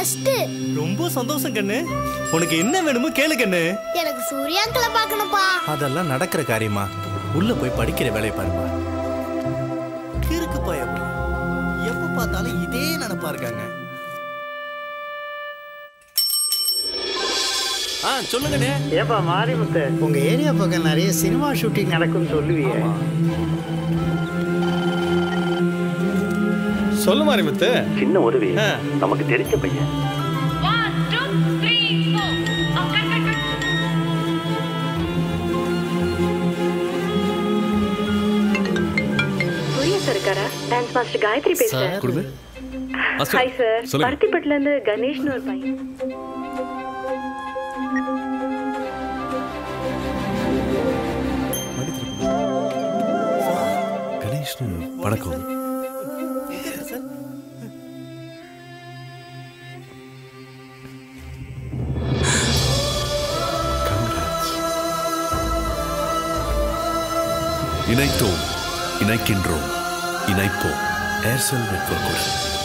First ரொம்ப சந்தோஷம் கண்ணு உனக்கு என்ன வேணுமோ கேளு கண்ணு எனக்கு சூர்யாங்களை பார்க்கணும்ப்பா அதெல்லாம் நடக்கிற காரியமா உள்ள போய் படிக்கிற வேலையை பாருப்பா கிறுக்கு பையன் எப்ப பார்த்தாலும் இதே நினைப்பா இருக்காங்க ஆ சொல்லுங்கண்ணே ஏப்பா மாரிமுத்து உங்க ஏரியா பக்கம் நிறைய சினிமா ஷூட்டிங் நடக்கும்னு சொல்லுவியே சொல்லு மாரிமுத்து சின்ன உதவி ஆ. நமக்கு தெரிஞ்ச பையன் சூர்யா சார் இருக்காரா டான்ஸ் மாஸ்டர் காயத்ரி பேசுறேன் கொடுங்க ஹாய் சார் சொல்லுங்க. பருத்திப்பட்டுல இருந்து கணேஷ்னு ஒரு பையன் கணேஷ்னு வணக்கம் இணைத்தோம் இணைக்கின்றோம் இணைப்போம் ஏர்செல் நெட்வொர்க்குடன்